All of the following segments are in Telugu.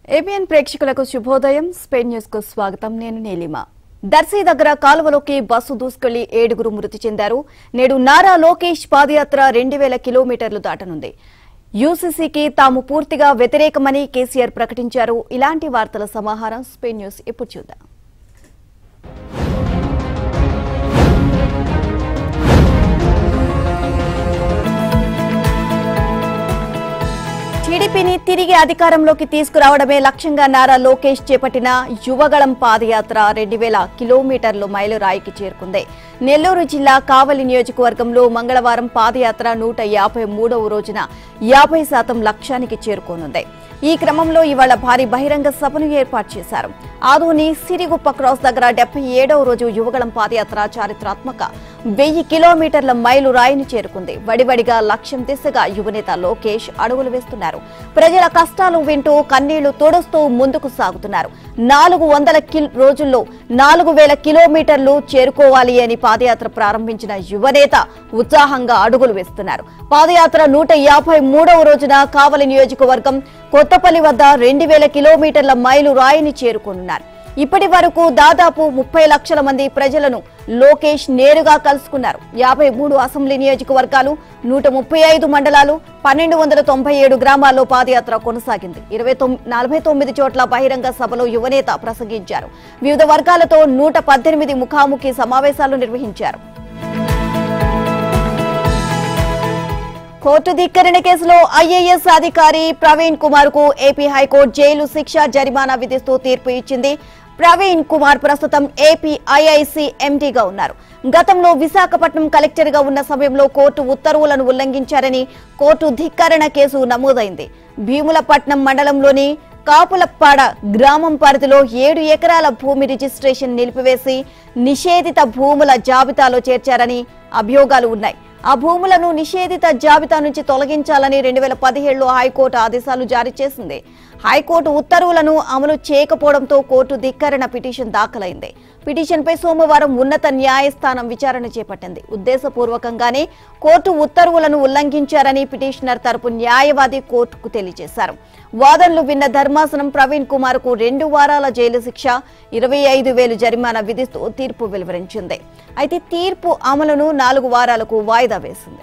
ఏబిఎన్ ప్రేక్షకులకు శుభోదయం స్పెయిన్ న్యూస్ కు స్వాగతం నేను నీలిమా దర్శి దగ్గర కాలువలోకి బస్సు దూసుకెళ్లి ఏడుగురు మృతి చెందారు నేడు నారా లోకేష్ పాదయాత్ర రెండు వేల కిలోమీటర్లు దాటనుంది యూసీసీకి తాము పూర్తిగా వ్యతిరేకమని కేసీఆర్ ప్రకటించారు ఇలాంటి వార్తల సమాహారం స్పెయిన్ న్యూస్ ఇప్పుడు చూద్దాం టీడీపీని తిరిగి అధికారంలోకి తీసుకురావడమే లక్ష్యంగా నారా లోకేష్ చేపట్టిన యువగళం పాదయాత్ర రెండు వేల కిలోమీటర్లు మైలురాయికి చేరుకుంది నెల్లూరు జిల్లా కావలి నియోజకవర్గంలో మంగళవారం పాదయాత్ర నూట యాభై మూడవ రోజున యాభై శాతం లక్ష్యానికి చేరుకోనుంది ఈ క్రమంలో ఇవాళ భారీ బహిరంగ సభను ఏర్పాటు చేశారు ఆదోని సిరిగుప్ప క్రాస్ దగ్గర డెబ్బై ఏడవ రోజు యువగళం పాదయాత్ర చారిత్రాత్మక వెయ్యి కిలోమీటర్ల మైలు రాయిని చేరుకుంది వడివడిగా లక్ష్యం దిశగా యువనేత లోకేష్ అడుగులు వేస్తున్నారు ప్రజల కష్టాలు వింటూ కన్నీళ్లు తొడుస్తూ ముందుకు సాగుతున్నారు నాలుగు వందల కిల్- రోజుల్లో నాలుగు వేల కిలోమీటర్లు చేరుకోవాలి అని పాదయాత్ర ప్రారంభించిన యువనేత ఉత్సాహంగా అడుగులు వేస్తున్నారు పాదయాత్ర నూట యాభై మూడవ రోజున కావలి నియోజకవర్గం కొత్తపల్లి వద్ద రెండు వేల కిలోమీటర్ల మైలు రాయిని చేరుకోనున్నారు ఇప్పటి వరకు దాదాపు ముప్పై లక్షల మంది ప్రజలను లోకేష్ నేరుగా కలుసుకున్నారు యాభై మూడు అసెంబ్లీ నియోజకవర్గాలు నూట ముప్పై ఐదు మండలాలు పన్నెండు వందల తొంభై ఏడు గ్రామాల్లో పాదయాత్ర కొనసాగింది ఇరవై తొమ్మిది నలభై తొమ్మిది చోట్ల బహిరంగ సభలో యువనేత ప్రసంగించారు వివిధ వర్గాలతో నూట పద్దెనిమిది ముఖాముఖి సమావేశాలు నిర్వహించారు కోర్టు ధిక్కరణ కేసులో ఐఏఎస్ అధికారి ప్రవీణ్ కుమార్ కు ఏపీ హైకోర్టు జైలు శిక్ష జరిమానా విధిస్తూ తీర్పు ఇచ్చింది ప్రవీణ్ కుమార్ ప్రస్తుతం ఏపీ ఐఐసి ఎండీగా ఉన్నారు గతంలో విశాఖపట్నం కలెక్టర్ గా ఉన్న సమయంలో కోర్టు ఉత్తర్వులను ఉల్లంఘించారని కోర్టు ధిక్కరణ కేసు నమోదైంది భీములపట్నం మండలంలోని కాపులప్పాడ గ్రామం పరిధిలో ఏడు ఎకరాల భూమి రిజిస్ట్రేషన్ నిలిపివేసి నిషేధిత భూముల జాబితాలో చేర్చారని అభియోగాలు ఉన్నాయి ఆ భూములను నిషేధిత జాబితా నుంచి తొలగించాలని రెండు వేల పదిహేడులో హైకోర్టు ఆదేశాలు జారీ చేసింది హైకోర్టు ఉత్తర్వులను అమలు చేయకపోవడంతో కోర్టు ధిక్కరణ పిటిషన్ దాఖలైంది పిటిషన్పై సోమవారం ఉన్నత న్యాయస్థానం విచారణ చేపట్టింది ఉద్దేశపూర్వకంగానే కోర్టు ఉత్తర్వులను ఉల్లంఘించారని పిటిషనర్ తరపు న్యాయవాది కోర్టుకు తెలియజేశారు వాదనలు విన్న ధర్మాసనం ప్రవీణ్ కుమార్ కు రెండు వారాల జైలు శిక్ష ఇరవై ఐదు వేలు జరిమానా విధిస్తూ తీర్పు వెలువరించింది అయితే తీర్పు అమలును నాలుగు వారాలకు వాయిదా వేసింది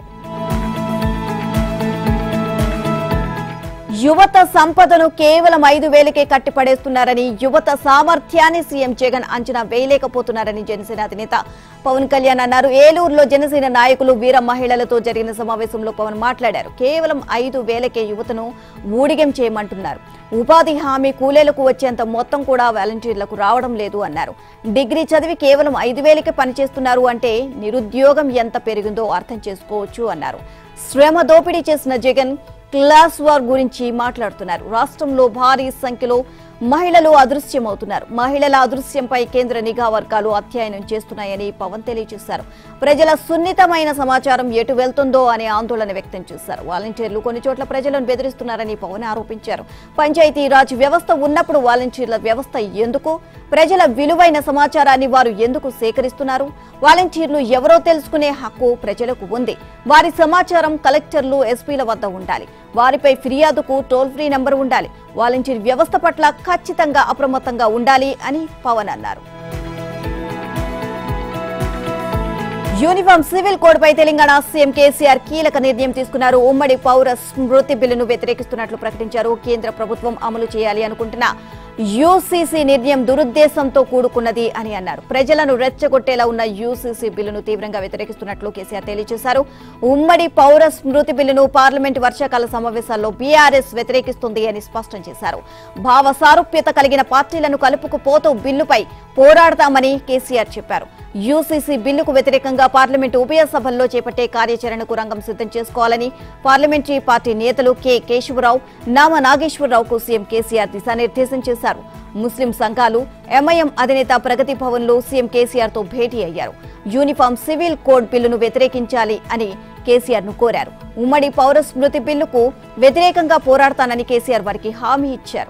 యువత సంపదను కేవలం ఐదు వేలకే కట్టిపడేస్తున్నారని యువత సామర్థ్యాన్ని సీఎం జగన్ అంచనా వేయలేకపోతున్నారని జనసేన అధినేత పవన్ కళ్యాణ్ అన్నారు ఏలూరులో జనసేన నాయకులు వీర మహిళలతో జరిగిన సమావేశంలో పవన్ మాట్లాడారు కేవలం ఐదు వేలకే యువతను ఊడిగం చేయమంటున్నారు ఉపాధి హామీ కూలీలకు వచ్చేంత మొత్తం కూడా వాలంటీర్లకు రావడం లేదు అన్నారు డిగ్రీ చదివి కేవలం ఐదు వేలకే పనిచేస్తున్నారు అంటే నిరుద్యోగం ఎంత పెరిగిందో అర్థం చేసుకోవచ్చు అన్నారు శ్రమ దోపిడీ చేసిన జగన్ క్లాస్ వార్ గురించి మాట్లాడుతున్నారు రాష్ట్రంలో భారీ సంఖ్యలో మహిళలు అదృశ్యమవుతున్నారు మహిళల అదృశ్యంపై కేంద్ర నిఘా వర్గాలు అధ్యయనం చేస్తున్నాయని పవన్ తెలియజేశారు ప్రజల సున్నితమైన సమాచారం ఎటు వెళ్తుందో అనే ఆందోళన వ్యక్తం చేశారు వాలంటీర్లు కొన్ని చోట్ల ప్రజలను బెదిరిస్తున్నారని పవన్ ఆరోపించారు పంచాయతీ రాజ్ వ్యవస్థ ఉన్నప్పుడు వాలంటీర్ల వ్యవస్థ ఎందుకు ప్రజల విలువైన సమాచారాన్ని వారు ఎందుకు సేకరిస్తున్నారు వాలంటీర్లు ఎవరో తెలుసుకునే హక్కు ప్రజలకు ఉంది వారి సమాచారం కలెక్టర్లు ఎస్పీల వద్ద ఉండాలి వారిపై ఫిర్యాదుకు టోల్ ఫ్రీ నంబర్ ఉండాలి వాలంటీర్ వ్యవస్థ పట్ల ఖచ్చితంగా అప్రమత్తంగా ఉండాలి అని పవన్ అన్నారు యూనిఫామ్ సివిల్ కోడ్ పై తెలంగాణ సీఎం కేసీఆర్ కీలక నిర్ణయం తీసుకున్నారు ఉమ్మడి పౌర స్మృతి బిల్లును వ్యతిరేకిస్తున్నట్లు ప్రకటించారు కేంద్ర ప్రభుత్వం అమలు చేయాలి అనుకుంటున్న యూసీసీ నిర్ణయం దురుద్దేశంతో కూడుకున్నది అని అన్నారు ప్రజలను రెచ్చగొట్టేలా ఉన్న యూసీసీ బిల్లును తీవ్రంగా వ్యతిరేకిస్తున్నట్లు కేసీఆర్ తెలియజేశారు ఉమ్మడి పౌర స్మృతి బిల్లును పార్లమెంట్ వర్షాకాల సమావేశాల్లో బీఆర్ఎస్ వ్యతిరేకిస్తుంది అని స్పష్టం చేశారు భావ సారూప్యత కలిగిన పార్టీలను కలుపుకుపోతూ బిల్లుపై పోరాడతామని కేసీఆర్ చెప్పారు యూసీసీ బిల్లుకు వ్యతిరేకంగా పార్లమెంటు ఉభయ సభల్లో చేపట్టే కార్యాచరణకు రంగం సిద్ధం చేసుకోవాలని పార్లమెంటరీ పార్టీ నేతలు కె కేశవరావు నామ నాగేశ్వరరావుకు సీఎం కేసీఆర్ దిశానిర్దేశం చేశారు ముస్లిం సంఘాలు ఎంఐఎం అధినేత ప్రగతి భవన్ లో సీఎం కేసీఆర్ తో భేటీ అయ్యారు యూనిఫామ్ సివిల్ కోడ్ బిల్లును వ్యతిరేకించాలి అని కేసీఆర్ ను కోరారు ఉమ్మడి పౌర స్మృతి బిల్లుకు వ్యతిరేకంగా పోరాడతానని కేసీఆర్ వారికి హామీ ఇచ్చారు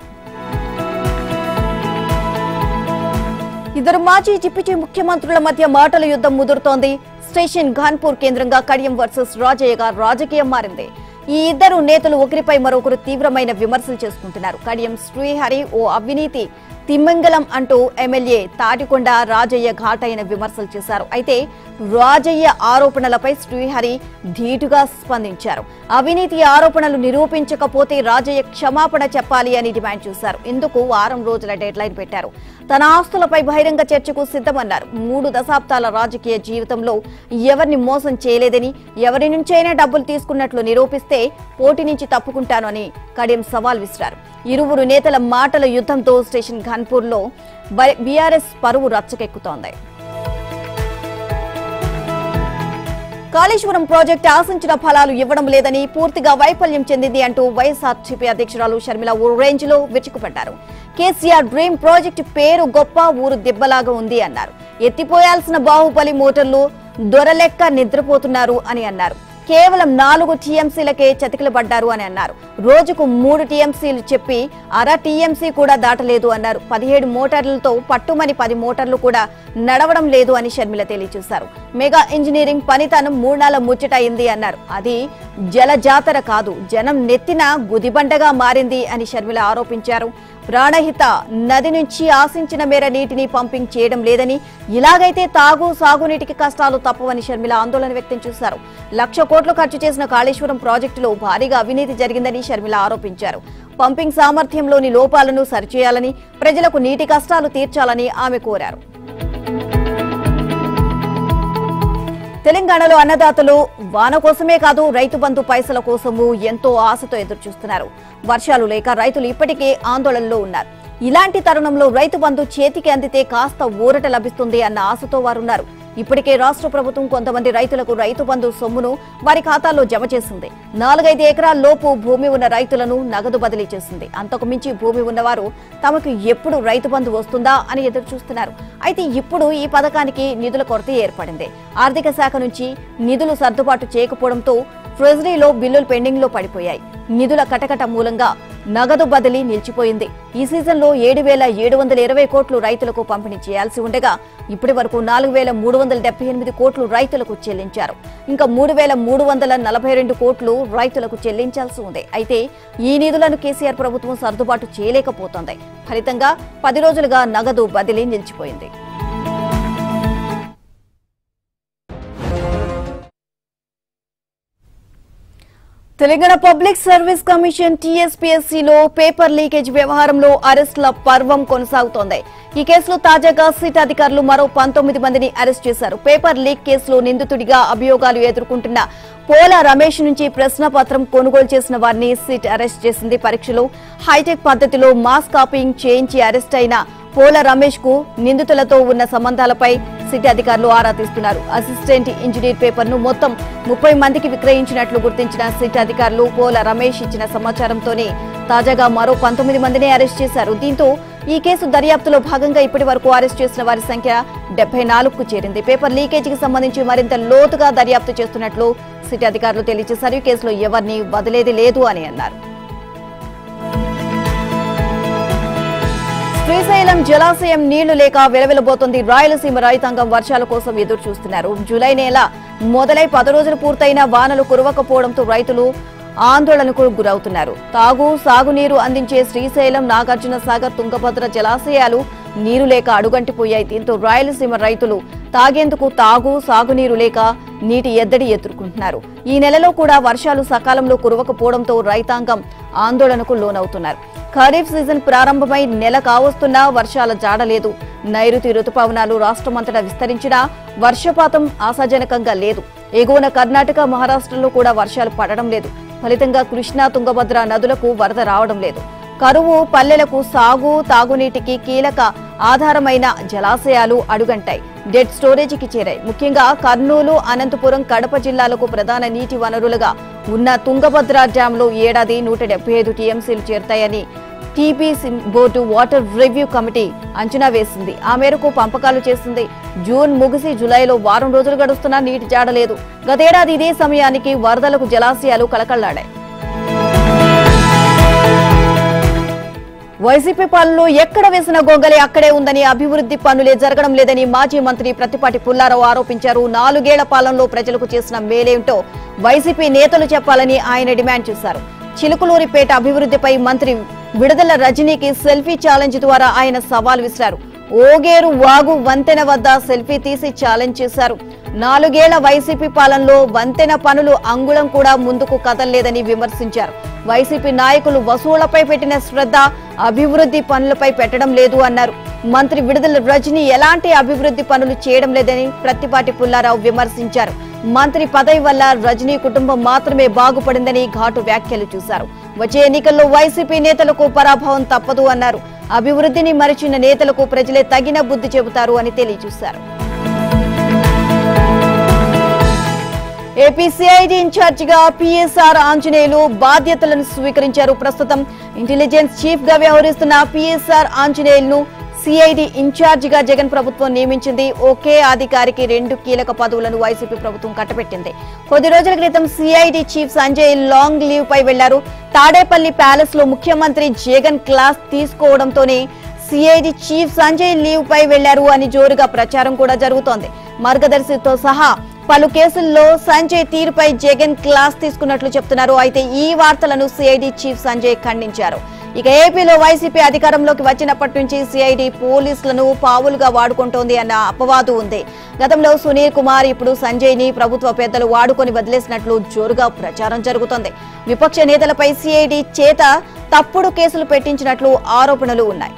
ఇద్దరు మాజీ డిప్యూటీ ముఖ్యమంత్రుల మధ్య మాటల యుద్ధం ముదురుతోంది స్టేషన్ ఘాన్పూర్ కేంద్రంగా కడియం వర్సెస్ రాజయ్య గారు రాజకీయం మారింది ఈ ఇద్దరు నేతలు ఒకరిపై మరొకరు తీవ్రమైన విమర్శలు చేసుకుంటున్నారు కడియం శ్రీహరి ఓ అవినీతి తిమ్మంగళం అంటూ ఎమ్మెల్యే తాటికొండ రాజయ్య ఘాటైన విమర్శలు చేశారు అయితే రాజయ్య ఆరోపణలపై శ్రీహరి ధీటుగా స్పందించారు అవినీతి ఆరోపణలు నిరూపించకపోతే రాజయ్య క్షమాపణ చెప్పాలి అని డిమాండ్ చేశారు ఇందుకు వారం రోజుల డెడ్ లైన్ పెట్టారు తన ఆస్తులపై బహిరంగ చర్చకు సిద్ధమన్నారు మూడు దశాబ్దాల రాజకీయ జీవితంలో ఎవరిని మోసం చేయలేదని ఎవరి నుంచైనా డబ్బులు తీసుకున్నట్లు నిరూపిస్తే పోటీ నుంచి తప్పుకుంటాను అని కడియం సవాల్ విసిరారు ఇరువురు నేతల మాటల యుద్ధంతో స్టేషన్ ఘన్పూర్లో బీఆర్ఎస్ పరువు రచ్చకెక్కుతోంది కాళేశ్వరం ప్రాజెక్టు ఆశించిన ఫలాలు ఇవ్వడం లేదని పూర్తిగా వైఫల్యం చెందింది అంటూ వైఎస్ఆర్సీపీ అధ్యక్షురాలు షర్మిల ఓ రేంజ్ లో విరుచుకుపడ్డారు కేసీఆర్ డ్రీమ్ ప్రాజెక్టు పేరు గొప్ప ఊరు దెబ్బలాగా ఉంది అన్నారు ఎత్తిపోయాల్సిన బాహుబలి మోటార్లు దొరలెక్క నిద్రపోతున్నారు అని అన్నారు కేవలం నాలుగు టీఎంసీలకే చతికిల పడ్డారు అని అన్నారు రోజుకు మూడు టీఎంసీలు చెప్పి అర టీఎంసీ కూడా దాటలేదు అన్నారు పదిహేడు మోటార్లతో పట్టుమని పది మోటార్లు కూడా నడవడం లేదు అని షర్మిల తెలియజేశారు మెగా ఇంజనీరింగ్ పనితనం మూడాల ముచ్చట అయింది అన్నారు అది జల జాతర కాదు జనం నెత్తిన గుదిబండగా మారింది అని షర్మిల ఆరోపించారు ప్రాణహిత నది నుంచి ఆశించిన మేర నీటిని పంపింగ్ చేయడం లేదని ఇలాగైతే తాగు సాగునీటికి కష్టాలు తప్పవని షర్మిల ఆందోళన వ్యక్తం చేశారు లక్ష కోట్లు ఖర్చు చేసిన కాళేశ్వరం ప్రాజెక్టులో భారీగా అవినీతి జరిగిందని షర్మిల ఆరోపించారు పంపింగ్ సామర్థ్యంలోని లోపాలను సరిచేయాలని ప్రజలకు నీటి కష్టాలు తీర్చాలని ఆమె కోరారు తెలంగాణలో అన్నదాతలు వాన కోసమే కాదు రైతు బంధు పైసల కోసము ఎంతో ఆశతో ఎదురు చూస్తున్నారు వర్షాలు లేక రైతులు ఇప్పటికే ఆందోళనలో ఉన్నారు ఇలాంటి తరుణంలో రైతు బంధు చేతికి అందితే కాస్త ఊరట లభిస్తుంది అన్న ఆశతో వారున్నారు ఇప్పటికే రాష్ట్ర ప్రభుత్వం కొంతమంది రైతులకు రైతు బంధు సొమ్మును వారి ఖాతాల్లో జమ చేసింది నాలుగైదు ఎకరాల లోపు భూమి ఉన్న రైతులను నగదు బదిలీ చేసింది అంతకు మించి భూమి ఉన్నవారు తమకు ఎప్పుడు రైతు బంధు వస్తుందా అని ఎదురు చూస్తున్నారు అయితే ఇప్పుడు ఈ పథకానికి నిధుల కొరత ఏర్పడింది ఆర్థిక శాఖ నుంచి నిధులు సర్దుబాటు చేయకపోవడంతో ట్రెజరీలో బిల్లులు పెండింగ్ లో పడిపోయాయి నిధుల కటకట మూలంగా నగదు బదిలీ నిలిచిపోయింది ఈ సీజన్లో ఏడు వేల ఏడు వందల ఇరవై కోట్లు రైతులకు పంపిణీ చేయాల్సి ఉండగా ఇప్పటి వరకు నాలుగు వేల మూడు వందల డెబ్బై ఎనిమిది కోట్లు రైతులకు చెల్లించారు ఇంకా మూడు వేల మూడు వందల నలభై రెండు కోట్లు రైతులకు చెల్లించాల్సి ఉంది అయితే ఈ నిధులను కేసీఆర్ ప్రభుత్వం సర్దుబాటు చేయలేకపోతోంది ఫలితంగా పది రోజులుగా నగదు బదిలీ నిలిచిపోయింది తెలంగాణ పబ్లిక్ సర్వీస్ కమిషన్ టీఎస్పీఎస్సీలో పేపర్ లీకేజ్ వ్యవహారంలో అరెస్టుల పర్వం కొనసాగుతోంది ఈ కేసులో తాజాగా సిట్ అధికారులు మరో పంతొమ్మిది మందిని అరెస్ట్ చేశారు పేపర్ లీక్ కేసులో నిందితుడిగా అభియోగాలు ఎదుర్కొంటున్న పోల రమేష్ నుంచి ప్రశ్న పత్రం కొనుగోలు చేసిన వారిని సిట్ అరెస్ట్ చేసింది పరీక్షలో హైటెక్ పద్ధతిలో మాస్ కాపీయింగ్ చేయించి అరెస్ట్ అయిన పోల రమేష్ కు నిందితులతో ఉన్న సంబంధాలపై సిటీ అధికారులు ఆరా తీస్తున్నారు అసిస్టెంట్ ఇంజనీర్ పేపర్ ను మొత్తం ముప్పై మందికి విక్రయించినట్లు గుర్తించిన సిట్ అధికారులు పోల రమేష్ ఇచ్చిన సమాచారంతోనే తాజాగా మరో పంతొమ్మిది మందిని అరెస్ట్ చేశారు దీంతో ఈ కేసు దర్యాప్తులో భాగంగా ఇప్పటి వరకు అరెస్ట్ చేసిన వారి సంఖ్య డెబ్బై నాలుగుకు చేరింది పేపర్ లీకేజీకి సంబంధించి మరింత లోతుగా దర్యాప్తు చేస్తున్నట్లు సిటీ అధికారులు తెలియజేశారు ఈ కేసులో ఎవరిని వదిలేది లేదు అని అన్నారు శ్రీశైలం జలాశయం నీళ్లు లేక వెలవెలబోతోంది రాయలసీమ రైతాంగం వర్షాల కోసం ఎదురు చూస్తున్నారు జూలై నెల మొదలై పది రోజులు పూర్తయిన వానలు కురవకపోవడంతో రైతులు ఆందోళనకు గురవుతున్నారు తాగు సాగునీరు అందించే శ్రీశైలం నాగార్జున సాగర్ తుంగభద్ర జలాశయాలు నీరు లేక అడుగంటిపోయాయి దీంతో రాయలసీమ రైతులు తాగేందుకు తాగు సాగునీరు లేక నీటి ఎద్దడి ఎదుర్కొంటున్నారు ఈ నెలలో కూడా వర్షాలు సకాలంలో కురవకపోవడంతో రైతాంగం ఆందోళనకు లోనవుతున్నారు ఖరీఫ్ సీజన్ ప్రారంభమై నెల కావస్తున్నా వర్షాల జాడలేదు నైరుతి రుతుపవనాలు రాష్ట్రమంతటా విస్తరించినా వర్షపాతం ఆశాజనకంగా లేదు ఎగువన కర్ణాటక మహారాష్ట్రలో కూడా వర్షాలు పడడం లేదు ఫలితంగా కృష్ణా తుంగభద్ర నదులకు వరద రావడం లేదు కరువు పల్లెలకు సాగు తాగునీటికి కీలక ఆధారమైన జలాశయాలు అడుగంటాయి డెడ్ స్టోరేజీకి చేరాయి ముఖ్యంగా కర్నూలు అనంతపురం కడప జిల్లాలకు ప్రధాన నీటి వనరులుగా ఉన్న తుంగభద్ర డ్యాంలో ఏడాది నూట డెబ్బై ఐదు టీఎంసీలు చేరుతాయని TP board water review committee అంచనా వేసింది ఆ మేరకు పంపకాలు చేసింది జూన్ ముగిసి జులైలో వారం రోజులు గడుస్తున్నా నీటి జాడలేదు గతేడాది ఇదే సమయానికి వరదలకు జలాశయాలు కలకళ్లాడాయి వైసీపీ పాలనలో ఎక్కడ వేసిన గొంగలి అక్కడే ఉందని అభివృద్ధి పనులే జరగడం లేదని మాజీ మంత్రి ప్రతిపాటి పుల్లారావు ఆరోపించారు నాలుగేళ్ల పాలనలో ప్రజలకు చేసిన మేలేంటో వైసీపీ నేతలు చెప్పాలని ఆయన డిమాండ్ చేశారు చిలుకులూరిపేట అభివృద్ధిపై మంత్రి విడుదల రజనీకి సెల్ఫీ ఛాలెంజ్ ద్వారా ఆయన సవాల్ విసిరారు ఓగేరు వాగు వంతెన వద్ద సెల్ఫీ తీసి ఛాలెంజ్ చేశారు నాలుగేళ్ల వైసీపీ పాలనలో వంతెన పనులు అంగుళం కూడా ముందుకు కదలలేదని విమర్శించారు వైసీపీ నాయకులు వసూళ్లపై పెట్టిన శ్రద్ధ అభివృద్ధి పనులపై పెట్టడం లేదు అన్నారు మంత్రి విడుదల రజని ఎలాంటి అభివృద్ధి పనులు చేయడం లేదని ప్రత్తిపాటి పుల్లారావు విమర్శించారు మంత్రి పదవి వల్ల రజనీ కుటుంబం మాత్రమే బాగుపడిందని ఘాటు వ్యాఖ్యలు చూశారు వచ్చే ఎన్నికల్లో వైసీపీ నేతలకు పరాభవం తప్పదు అన్నారు అభివృద్ధిని మరిచిన నేతలకు ప్రజలే తగిన బుద్ధి చెబుతారు అని తెలియజేశారు ఏపీ సిఐడి ఇన్ఛార్జిగా పిఎస్ఆర్ ఆంజనేయులు బాధ్యతలను స్వీకరించారు ప్రస్తుతం ఇంటెలిజెన్స్ చీఫ్ గా వ్యవహరిస్తున్న పిఎస్ఆర్ ఆంజనేయులను సిఐడి ఇన్ఛార్జిగా జగన్ ప్రభుత్వం నియమించింది ఒకే అధికారికి రెండు కీలక పదవులను వైసీపీ ప్రభుత్వం కట్టబెట్టింది కొద్ది రోజుల క్రితం CID chief Sanjay long leave పై వెళ్లారు తాడేపల్లి ప్యాలెస్ లో ముఖ్యమంత్రి జగన్ క్లాస్ తీసుకోవడంతోనే సిఐడి చీఫ్ సంజయ్ లీవ్ పై వెళ్లారు అని జోరుగా ప్రచారం కూడా జరుగుతోంది మార్గదర్శితో సహా పలు కేసుల్లో సంజయ్ తీరుపై జగన్ క్లాస్ తీసుకున్నట్లు చెప్తున్నారు అయితే ఈ వార్తలను సిఐడి చీఫ్ సంజయ్ ఖండించారు ఇక ఏపీలో వైసీపీ అధికారంలోకి వచ్చినప్పటి నుంచి సిఐడి పోలీసులను పావులుగా వాడుకుంటోంది అన్న అపవాదు ఉంది గతంలో సునీల్ కుమార్ ఇప్పుడు సంజయ్ ని ప్రభుత్వ పెద్దలు వాడుకొని వదిలేసినట్లు జోరుగా ప్రచారం జరుగుతోంది విపక్ష నేతలపై సిఐడి చేత తప్పుడు కేసులు పెట్టించినట్లు ఆరోపణలు ఉన్నాయి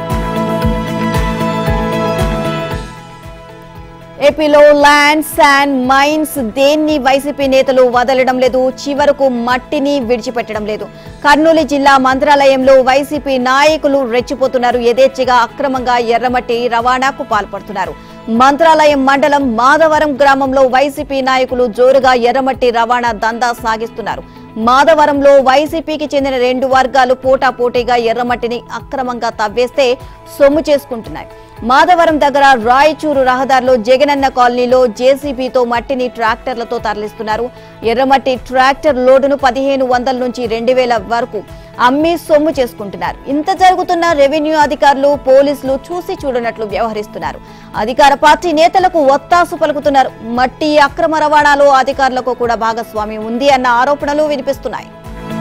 ఏపీలో ల్యాండ్ శాండ్ మైన్స్ దేన్ని వైసీపీ నేతలు వదలడం లేదు చివరకు మట్టిని విడిచిపెట్టడం లేదు కర్నూలు జిల్లా మంత్రాలయంలో వైసీపీ నాయకులు రెచ్చిపోతున్నారు యథేచ్ఛగా అక్రమంగా ఎర్రమట్టి రవాణాకు పాల్పడుతున్నారు మంత్రాలయం మండలం మాధవరం గ్రామంలో వైసీపీ నాయకులు జోరుగా ఎర్రమట్టి రవాణా దందా సాగిస్తున్నారు మాధవరంలో వైసీపీకి చెందిన రెండు వర్గాలు పోటాపోటీగా ఎర్రమట్టిని అక్రమంగా తవ్వేస్తే సొమ్ము చేసుకుంటున్నాయి మాధవరం దగ్గర రాయచూరు రహదారిలో జగనన్న కాలనీలో జేసీబీతో మట్టిని ట్రాక్టర్లతో తరలిస్తున్నారు ఎర్రమట్టి ట్రాక్టర్ లోడును పదిహేను వందల నుంచి రెండు వేల వరకు అమ్మి సొమ్ము చేసుకుంటున్నారు ఇంత జరుగుతున్న రెవెన్యూ అధికారులు పోలీసులు చూసి చూడనట్లు వ్యవహరిస్తున్నారు అధికార పార్టీ నేతలకు ఒత్తాసు పలుకుతున్నారు మట్టి అక్రమ రవాణాలో అధికారులకు కూడా భాగస్వామ్యం ఉంది అన్న ఆరోపణలు వినిపిస్తున్నాయి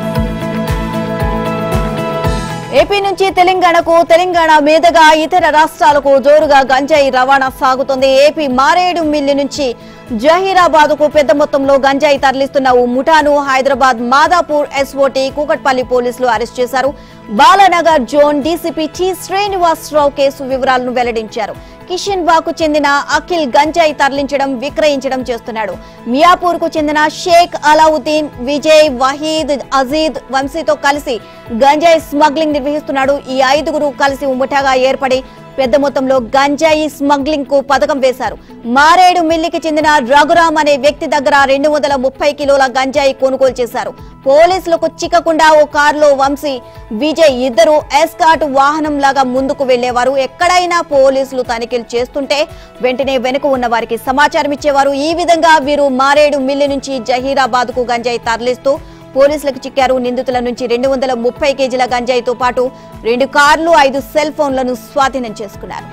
ఏపీ నుంచి తెలంగాణకు తెలంగాణ మీదుగా ఇతర రాష్ట్రాలకు జోరుగా గంజాయి రవాణా సాగుతోంది ఏపీ మారేడు మిల్లి నుంచి జహీరాబాద్ కు పెద్ద మొత్తంలో గంజాయి తరలిస్తున్న ఓ ముఠాను హైదరాబాద్ మాదాపూర్ ఎస్ఓటి కూకట్పల్లి పోలీసులు అరెస్ట్ చేశారు Balanagar zone DCP T Srinivasa Rao కేసు వివరాలను వెల్లడించారు కిషన్ బాకు చెందిన అఖిల్ గంజాయి తరలించడం విక్రయించడం చేస్తున్నాడు మియాపూర్ కు చెందిన షేక్ అలావుద్దీన్ విజయ్ వహీద్ అజీద్ వంశీతో కలిసి గంజాయి స్మగ్లింగ్ నిర్వహిస్తున్నాడు ఈ ఐదుగురు కలిసి ఉమ్మటగా ఏర్పడి పెద్ద మొత్తంలో గంజాయి స్మగ్లింగ్ కు పథకం వేశారు మారేడు మిల్లికి చెందిన రఘురామ్ అనే వ్యక్తి దగ్గర రెండు వందల ముప్పై కిలోల గంజాయి కొనుగోలు చేశారు పోలీసులకు చిక్కకుండా ఓ కారులో వంశీ విజయ్ ఇద్దరు ఎస్కాట్ వాహనం లాగా ముందుకు వెళ్లేవారు ఎక్కడైనా పోలీసులు తనిఖీలు చేస్తుంటే వెంటనే వెనుక ఉన్న వారికి సమాచారం ఇచ్చేవారు ఈ విధంగా వీరు మారేడు మిల్లి నుంచి జహీరాబాద్ కు గంజాయి తరలిస్తూ పోలీసులకు చిక్కారు నిందితుల నుంచి రెండు వందల ముప్పై కేజీల గంజాయితో పాటు రెండు కార్లు ఐదు సెల్ ఫోన్లను స్వాధీనం చేసుకున్నారు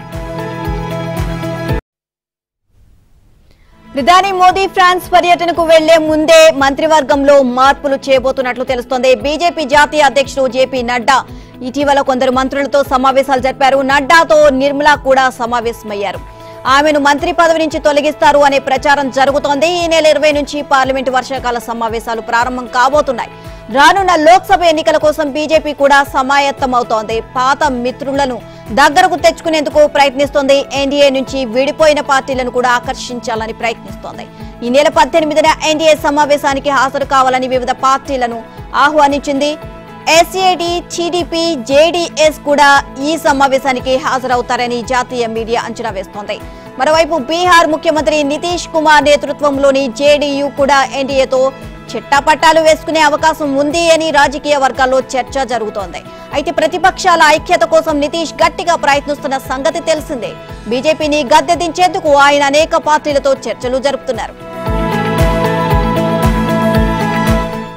ప్రధాని మోదీ ఫ్రాన్స్ పర్యటనకు వెళ్లే ముందే మంత్రివర్గంలో మార్పులు చేయబోతున్నట్లు తెలుస్తోంది బీజేపీ జాతీయ అధ్యక్షుడు జేపీ నడ్డా ఇటీవల కొందరు మంత్రులతో సమావేశాలు జరిపారు నడ్డాతో నిర్మలా కూడా సమావేశమయ్యారు ఆమెను మంత్రి పదవి నుంచి తొలగిస్తారు అనే ప్రచారం జరుగుతోంది ఈ నెల ఇరవై నుంచి పార్లమెంటు వర్షాకాల సమావేశాలు ప్రారంభం కాబోతున్నాయి రానున్న లోక్సభ ఎన్నికల కోసం బీజేపీ కూడా సమాయత్తమవుతోంది పాత మిత్రులను దగ్గరకు తెచ్చుకునేందుకు ప్రయత్నిస్తోంది ఎన్డీఏ నుంచి విడిపోయిన పార్టీలను కూడా ఆకర్షించాలని ప్రయత్నిస్తోంది ఈ నెల పద్దెనిమిదిన ఎన్డీఏ సమావేశానికి హాజరు కావాలని వివిధ పార్టీలను ఆహ్వానించింది ఎస్ఏడి టీడీపీ జేడీఎస్ కూడా ఈ సమావేశానికి హాజరవుతారని జాతీయ మీడియా అంచనా వేస్తోంది మరోవైపు బీహార్ ముఖ్యమంత్రి నితీష్ కుమార్ నేతృత్వంలోని జేడీయూ కూడా ఎన్డీఏతో చిట్టాపట్టాలు వేసుకునే అవకాశం ఉంది అని రాజకీయ వర్గాల్లో చర్చ జరుగుతోంది అయితే ప్రతిపక్షాల ఐక్యత కోసం నితీష్ గట్టిగా ప్రయత్నిస్తున్న సంగతి తెలిసిందే బీజేపీని గద్దె దించేందుకు ఆయన అనేక పార్టీలతో చర్చలు జరుపుతున్నారు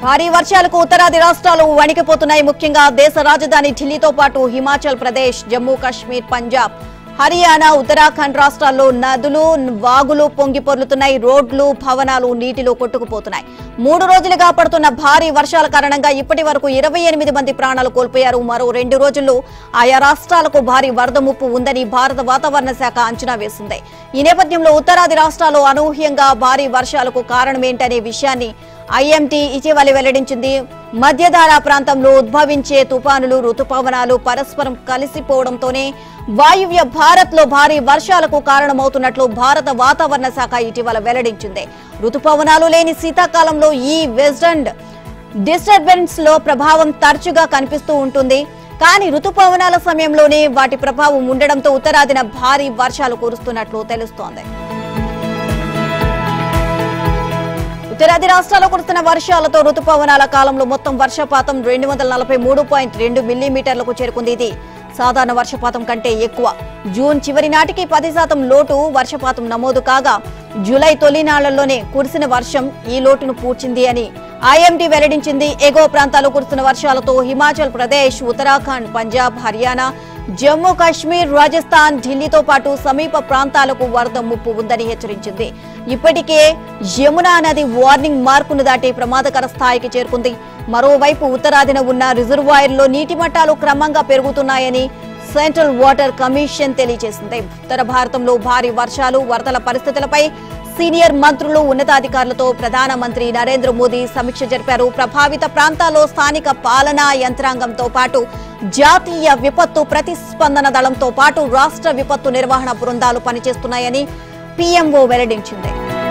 భారీ వర్షాలకు ఉత్తరాది రాష్ట్రాలు వణికిపోతున్నాయి ముఖ్యంగా దేశ రాజధాని ఢిల్లీతో పాటు హిమాచల్ ప్రదేశ్ జమ్మూ కాశ్మీర్ పంజాబ్ హర్యానా ఉత్తరాఖండ్ రాష్ట్రాల్లో నదులు వాగులు పొంగి పొర్లుతున్నాయి రోడ్లు భవనాలు నీటిలో కొట్టుకుపోతున్నాయి మూడు రోజులుగా పడుతున్న భారీ వర్షాల కారణంగా ఇప్పటి వరకు ఇరవై ఎనిమిది మంది ప్రాణాలు కోల్పోయారు మరో రెండు రోజుల్లో ఆయా రాష్ట్రాలకు భారీ వరద ముప్పు ఉందని భారత వాతావరణ శాఖ అంచనా వేసింది ఈ నేపథ్యంలో ఉత్తరాది రాష్ట్రాల్లో అనూహ్యంగా భారీ వర్షాలకు కారణమేంటనే విషయాన్ని ఐఎంటీ ఇటీవల వెల్లడించింది మధ్యధారా ప్రాంతంలో ఉద్భవించే తుపానులు రుతుపవనాలు పరస్పరం కలిసిపోవడంతోనే వాయువ్య భారత్ లో భారీ వర్షాలకు కారణమవుతున్నట్లు భారత వాతావరణ శాఖ ఇటీవల వెల్లడించింది రుతుపవనాలు లేని శీతాకాలంలో ఈ వెస్టర్న్ డిస్టర్బెన్స్ లో ప్రభావం తరచుగా కనిపిస్తూ ఉంటుంది కానీ రుతుపవనాల సమయంలోనే వాటి ప్రభావం ఉండడంతో ఉత్తరాదిన భారీ వర్షాలు కురుస్తున్నట్లు తెలుస్తోంది ఉత్తరాది రాష్ట్రాల్లో కురుస్తున్న వర్షాలతో రుతుపవనాల కాలంలో మొత్తం వర్షపాతం రెండు వందల నలభై మూడు పాయింట్ రెండు మిల్లీమీటర్లకు చేరుకుంది ఇది సాధారణ వర్షపాతం కంటే ఎక్కువ జూన్ చివరి నాటికి పది శాతం లోటు వర్షపాతం నమోదు కాగా జూలై తొలి నాళ్లలోనే కురిసిన వర్షం ఈ లోటును పూడ్చింది అని ఐఎండీ వెల్లడించింది ఎగువ ప్రాంతాల్లో కురుస్తున్న వర్షాలతో హిమాచల్ ప్రదేశ్ ఉత్తరాఖండ్ పంజాబ్ హర్యానా జమ్మూ కాశ్మీర్ రాజస్థాన్ ఢిల్లీతో పాటు సమీప ప్రాంతాలకు వరద ముప్పు ఉందని హెచ్చరించింది ఇప్పటికే యమునా నది వార్నింగ్ మార్కును దాటి ప్రమాదకర స్థాయికి చేరుకుంది మరోవైపు ఉత్తరాదిన ఉన్న రిజర్వాయర్లో నీటి మట్టాలు క్రమంగా పెరుగుతున్నాయని సెంట్రల్ వాటర్ కమిషన్ తెలియజేసింది ఉత్తర భారతంలో భారీ వర్షాలు వరదల పరిస్థితులపై సీనియర్ మంత్రులు ఉన్నతాధికారులతో ప్రధానమంత్రి నరేంద్ర మోదీ సమీక్ష జరిపారు ప్రభావిత ప్రాంతాల్లో స్థానిక పాలనా యంత్రాంగంతో పాటు జాతీయ విపత్తు ప్రతిస్పందన దళంతో పాటు రాష్ట్ర విపత్తు నిర్వహణ బృందాలు పనిచేస్తున్నాయని పీఎంఓ వెల్లడించింది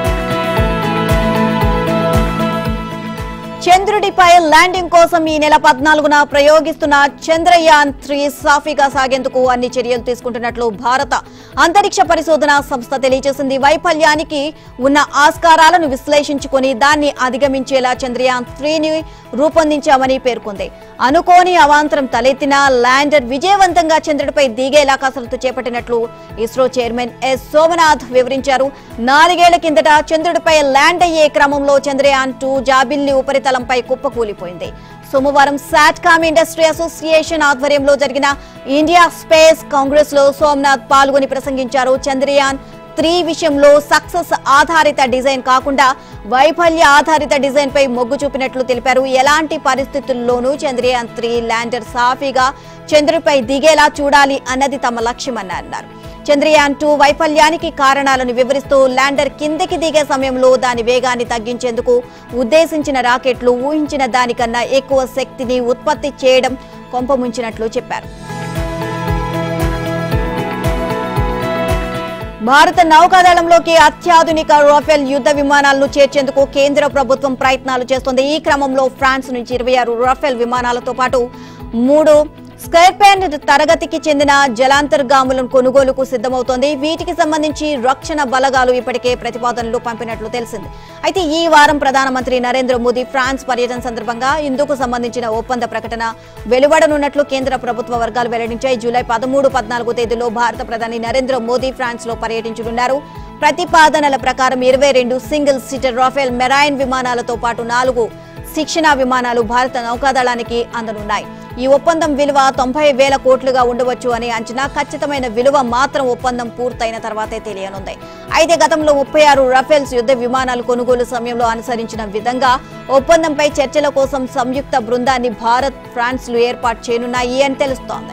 చంద్రుడిపై ల్యాండింగ్ కోసం ఈ నెల పద్నాలుగున ప్రయోగిస్తున్న చంద్రయాన్ త్రీ సాఫీగా సాగేందుకు అన్ని చర్యలు తీసుకుంటున్నట్లు భారత అంతరిక్ష పరిశోధన సంస్థ తెలియజేసింది వైఫల్యానికి ఉన్న ఆస్కారాలను విశ్లేషించుకొని దాన్ని అధిగమించేలా చంద్రయాన్ త్రీని రూపొందించామని పేర్కొంది అనుకోని అవాంతరం తలెత్తిన ల్యాండర్ విజయవంతంగా చంద్రుడిపై దిగేలా కసరత్తు చేపట్టినట్లు ఇస్రో చైర్మన్ ఎస్ సోమనాథ్ వివరించారు నాలుగేళ్ల కిందట చంద్రుడిపై ల్యాండ్ అయ్యే క్రమంలో చంద్రయాన్ టూ జాబిల్లి ఉపరితలంపై కుప్పకూలిపోయింది సోమవారం సాట్కామ్ ఇండస్ట్రీ అసోసియేషన్ ఆధ్వర్యంలో జరిగిన ఇండియా స్పేస్ కాంగ్రెస్ లో సోమనాథ్ పాల్గొని ప్రసంగించారు చంద్రయాన్ త్రీ విషయంలో సక్సెస్ ఆధారిత డిజైన్ కాకుండా వైఫల్య ఆధారిత డిజైన్ పై మొగ్గు చూపినట్లు తెలిపారు ఎలాంటి పరిస్థితుల్లోనూ చంద్రయాన్ త్రీ ల్యాండర్ సాఫీగా చంద్రుడిపై దిగేలా చూడాలి అన్నది తమ లక్ష్యమని అన్నారు చంద్రయాన్ టూ వైఫల్యానికి కారణాలను వివరిస్తూ ల్యాండర్ కిందకి దిగే సమయంలో దాని వేగాన్ని తగ్గించేందుకు ఉద్దేశించిన రాకెట్లు ఊహించిన దానికన్నా ఎక్కువ శక్తిని ఉత్పత్తి చేయడం కొంపముంచినట్లు చెప్పారు భారత నౌకాదళంలోకి అత్యాధునిక రాఫెల్ యుద్ధ విమానాలను చేర్చేందుకు కేంద్ర ప్రభుత్వం ప్రయత్నాలు చేస్తోంది ఈ క్రమంలో ఫ్రాన్స్ నుంచి ఇరవై ఆరు రాఫెల్ విమానాలతో పాటు మూడు స్కైర్పాన్ తరగతికి చెందిన జలాంతర్గాములను కొనుగోలుకు సిద్ధమవుతోంది వీటికి సంబంధించి రక్షణ బలగాలు ఇప్పటికే ప్రతిపాదనలు పంపినట్లు తెలిసింది అయితే ఈ వారం ప్రధానమంత్రి నరేంద్ర మోదీ ఫ్రాన్స్ పర్యటన సందర్భంగా ఇందుకు సంబంధించిన ఒప్పంద ప్రకటన వెలువడనున్నట్లు కేంద్ర ప్రభుత్వ వర్గాలు వెల్లడించాయి జూలై పదమూడు పద్నాలుగు తేదీలో భారత ప్రధాని నరేంద్ర మోదీ ఫ్రాన్స్ లో పర్యటించనున్నారు ప్రతిపాదనల ప్రకారం ఇరవై రెండు సింగిల్ సీటర్ రాఫెల్ మెరైన్ విమానాలతో పాటు నాలుగు శిక్షణా విమానాలు భారత నౌకాదళానికి అందనున్నాయి ఈ ఒప్పందం విలువ తొంభై వేల కోట్లుగా ఉండవచ్చు అనే అంచనా ఖచ్చితమైన విలువ మాత్రం ఒప్పందం పూర్తయిన తర్వాతే తెలియనుంది అయితే గతంలో ముప్పై ఆరు రఫేల్స్ యుద్ధ విమానాలు కొనుగోలు సమయంలో అనుసరించిన విధంగా ఒప్పందంపై చర్చల కోసం సంయుక్త బృందాన్ని భారత్ ఫ్రాన్స్లు ఏర్పాటు చేయనున్నాయి అని తెలుస్తోంది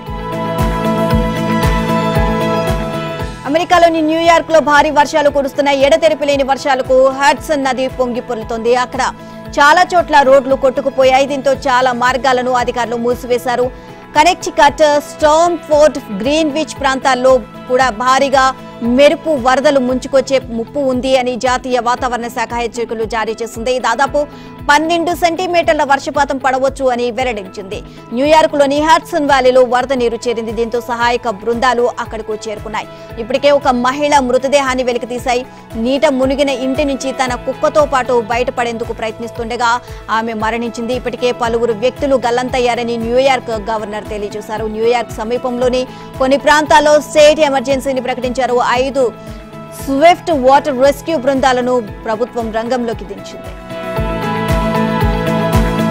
అమెరికాలోని న్యూయార్క్ లో భారీ వర్షాలు కురుస్తున్నాయి ఎడతెరిపి లేని వర్షాలకు హడ్సన్ నది పొంగి పొర్లుతోంది అక్కడ చాలా చోట్ల రోడ్లు కొట్టుకుపోయాయి దీంతో చాలా మార్గాలను అధికారులు మూసివేశారు కనెక్టికట్ స్టోమ్ ఫోర్ట్ గ్రీన్విచ్ ప్రాంతాల్లో కూడా భారీగా మెరుపు వరదలు ముంచుకొచ్చే ముప్పు ఉంది అని జాతీయ వాతావరణ శాఖ హెచ్చరికలు జారీ చేసింది దాదాపు పన్నెండు సెంటీమీటర్ల వర్షపాతం పడవచ్చు అని వెల్లడించింది న్యూయార్క్ లోని హాట్సన్ వ్యాలీలో వరద నీరు చేరింది దీంతో సహాయక బృందాలు అక్కడకు చేరుకున్నాయి ఇప్పటికే ఒక మహిళ మృతదేహాన్ని వెలికితీశాయి నీట మునిగిన ఇంటి నుంచి తన కుక్కతో పాటు బయటపడేందుకు ప్రయత్నిస్తుండగా ఆమె మరణించింది ఇప్పటికే పలువురు వ్యక్తులు గల్లంతయ్యారని న్యూయార్క్ గవర్నర్ తెలియజేశారు న్యూయార్క్ సమీపంలోని కొన్ని ప్రాంతాల్లో స్టేట్ ఎమర్జెన్సీని ప్రకటించారు ఐదు స్విఫ్ట్ వాటర్ రెస్క్యూ బృందాలను ప్రభుత్వం రంగంలోకి దించింది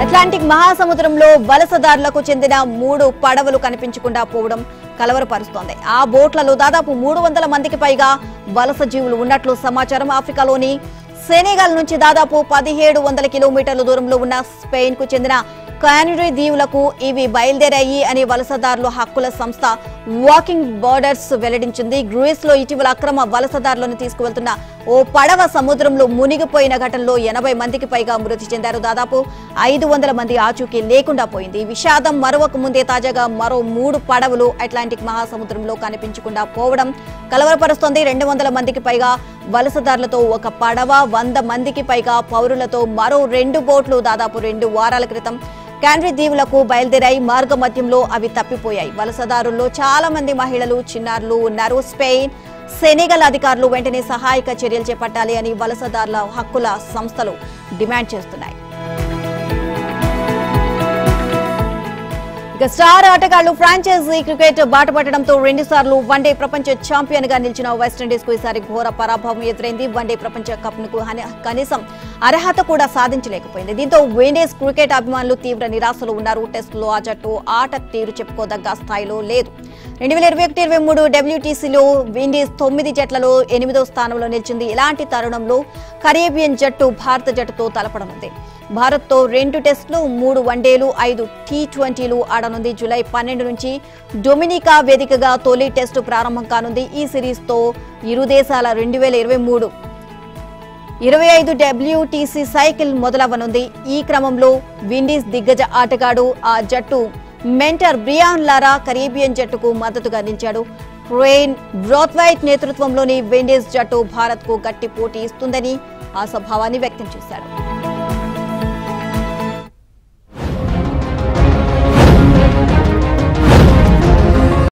అట్లాంటిక్ మహాసముద్రంలో వలసదారులకు చెందిన మూడు పడవలు కనిపించకుండా పోవడం కలవరపరుస్తోంది ఆ బోట్లలో దాదాపు మూడు వందల మందికి పైగా వలస జీవులు ఉన్నట్లు సమాచారం ఆఫ్రికాలోని సెనెగల్ నుంచి దాదాపు పదిహేడు వందల కిలోమీటర్ల దూరంలో ఉన్న స్పెయిన్ కు చెందిన కానరీ దీవులకు ఇవి బయలుదేరాయి అని వలసదారుల హక్కుల సంస్థ వాకింగ్ బోర్డర్స్ వెల్లడించింది గ్రీస్ లో ఇటీవల అక్రమ వలసదారులను తీసుకువెళ్తున్న ఓ పడవ సముద్రంలో మునిగిపోయిన ఘటనలో ఎనభై మందికి పైగా మృతి చెందారు దాదాపు ఐదు వందల మంది ఆచూకీ లేకుండా పోయింది ఈ విషాదం మరొక ముందే తాజాగా మరో మూడు పడవలు అట్లాంటిక్ మహాసముద్రంలో కనిపించకుండా పోవడం కలవరపరుస్తోంది రెండు వందల మందికి పైగా వలసదారులతో ఒక పడవ వంద మందికి పైగా పౌరులతో మరో రెండు బోట్లు దాదాపు రెండు వారాల క్రితం క్యాన్రీ దీవులకు బయలుదేరాయి మార్గ మధ్యంలో అవి తప్పిపోయాయి వలసదారుల్లో చాలా మంది మహిళలు చిన్నారులు ఉన్నారు స్పెయిన్ సెనెగల్ అధికారులు వెంటనే సహాయక చర్యలు చేపట్టాలి అని వలసదారుల హక్కుల సంస్థలు డిమాండ్ చేస్తున్నాయి ఇక స్టార్ ఆటగాళ్లు ఫ్రాంచైజీ క్రికెట్ బాటపట్టడంతో రెండుసార్లు వన్డే ప్రపంచ ఛాంపియన్ గా నిలిచిన వెస్టిండీస్ కు ఈసారి ఘోర పరాభవం ఎదురైంది వన్డే ప్రపంచ కప్ కు కనీసం అర్హత కూడా సాధించలేకపోయింది దీంతో విండీస్ క్రికెట్ అభిమానులు తీవ్ర నిరాశలో ఉన్నారు టెస్టులో ఆ జట్టు ఆట తీరు చెప్పుకోదగ్గ స్థాయిలో లేదు రెండు వేల ఇరవై ఒకటి ఇరవై మూడు డబ్ల్యూటీసీలో విండీస్ తొమ్మిది జట్లలో ఎనిమిదో స్థానంలో నిలిచింది ఇలాంటి తరుణంలో కరేబియన్ జట్టు భారత జట్టుతో తలపడనుంది భారత్తో రెండు టెస్టులు మూడు వన్డేలు ఐదు టీ ట్వంటీలు ఆడనుంది జూలై పన్నెండు నుంచి డొమినికా వేదికగా తొలి టెస్టు ప్రారంభం కానుంది ఈ సిరీస్తో ఇరు దేశాల రెండు వేల ఇరవై మూడు ఇరవై ఐదు డబ్ల్యూటీసీ సైకిల్ మొదలవ్వనుంది ఈ క్రమంలో విండీస్ దిగ్గజ ఆటగాడు ఆ జట్టు మెంటర్ బ్రియాన్ లారా కరీబియన్ జట్టుకు మద్దతుగా నిలిచాడు క్రెయిన్ బ్రోత్వైట్ నేతృత్వంలోని విండీస్ జట్టు భారత్ కు గట్టి పోటీ ఇస్తుందని ఆశాభావాన్ని వ్యక్తం చేశాడు